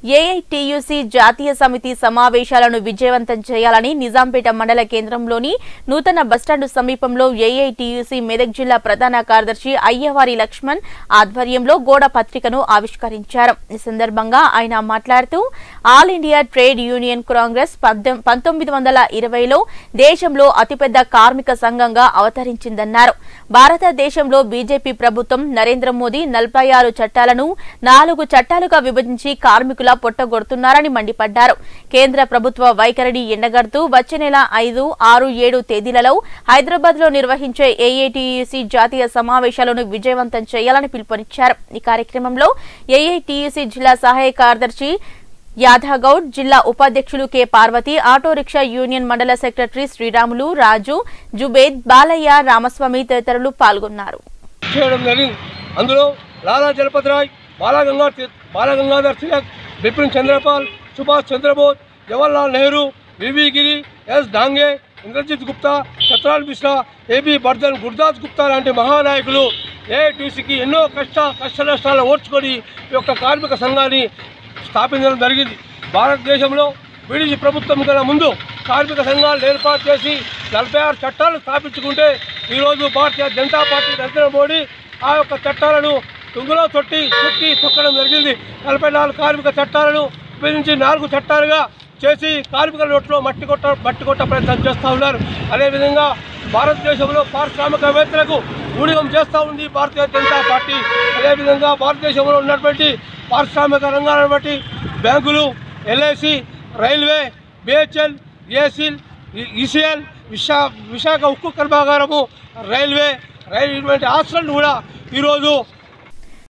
AITUC జాతీయ సమితి సమావేశాలను విజయవంతం చేయాలని నిజాంపేట మండల కేంద్రంలోని నూతన బస్టాండు సమీపంలో ఏఐటియుసి మెదక్ జిల్లా ప్రధాన కార్యదర్శి అయ్యవారి లక్ష్మణ్ ఆధ్వర్యంలో గోడ పత్రికను ఆవిష్కరించారు ఈ సందర్భంగా ఆయన మాట్లాడుతూ All India Trade Union Congress పద్దెం- పంతొమ్మిది వందల ఇరవైలో దేశంలో అతిపెద్ద కార్మిక సంఘంగా అవతరించిందన్నారు భారతదేశంలో బీజేపీ ప్రభుత్వం నరేంద్ర మోదీ నలభై ఆరు చట్టాలను నాలుగు చట్టాలుగా విభజించి కార్మికుల పొట్టగొడుతున్నారని మండిపడ్డారు కేంద్ర ప్రభుత్వ వైఖరిని ఎండగడుతూ వచ్చే నెల ఐదు ఆరు ఏడు తేదీలలో హైదరాబాద్ లో నిర్వహించే ఏఐటియుసి జాతీయ సమావేశాలను విజయవంతం చేయాలని పిలుపునిచ్చారు ఈ కార్యక్రమంలో ఏఐటియుసి జిల్లా సహాయ కార్యదర్శి యాదగౌడ్ జిల్లా ఉపాధ్యక్షులు K Parvati auto rickshaw union మండల సెక్రటరీ శ్రీరాములు రాజు జుబేద్ బాలయ్య రామస్వామి తదితరులు పాల్గొన్నారు చేయడం జరిగింది అందులో Lala Lajpatrai Balaganga Balagangadhar Tilak Bipin Chandrapal Subhash Chandrabose Jawaharlal Nehru VV Giri S Dange Indrajit Gupta Chatral Mishra AB Bardhan Gurdas Gupta లాంటి మహానాయకులు ఏఐటీసీకి ఎన్నో కష్ట కష్ట నష్టాలను ఓర్చుకొని ఈ యొక్క కార్మిక సంఘాన్ని స్థాపించడం జరిగింది భారతదేశంలో బ్రిటిష్ ప్రభుత్వం కన్నా ముందు కార్మిక సంఘాలు ఏర్పాటు చేసి నలభై ఆరు చట్టాలు స్థాపించుకుంటే ఈరోజు భారతీయ జనతా పార్టీ నరేంద్ర మోడీ ఆ యొక్క చట్టాలను తుంగులో తొట్టి తొక్కి తొక్కడం జరిగింది నలభై నాలుగు కార్మిక చట్టాలను విభజించి నాలుగు చట్టాలుగా చేసి కార్మికుల నోట్లో మట్టి కొట్ట మట్టి కొట్ట ప్రయత్నం చేస్తూ ఉన్నారు అదేవిధంగా భారతదేశంలో పారిశ్రామికవేత్తలకు ఊడిగం చేస్తూ ఉంది భారతీయ జనతా పార్టీ అదేవిధంగా భారతదేశంలో ఉన్నటువంటి పారిశ్రామిక రంగాలను బట్టి బ్యాంకులు LIC railway BHL ACL ECL విశా విశాఖ ఉక్కు కర్మాగారము రైల్వే రైలు ఇటువంటి ఆస్తులను కూడా ఈరోజు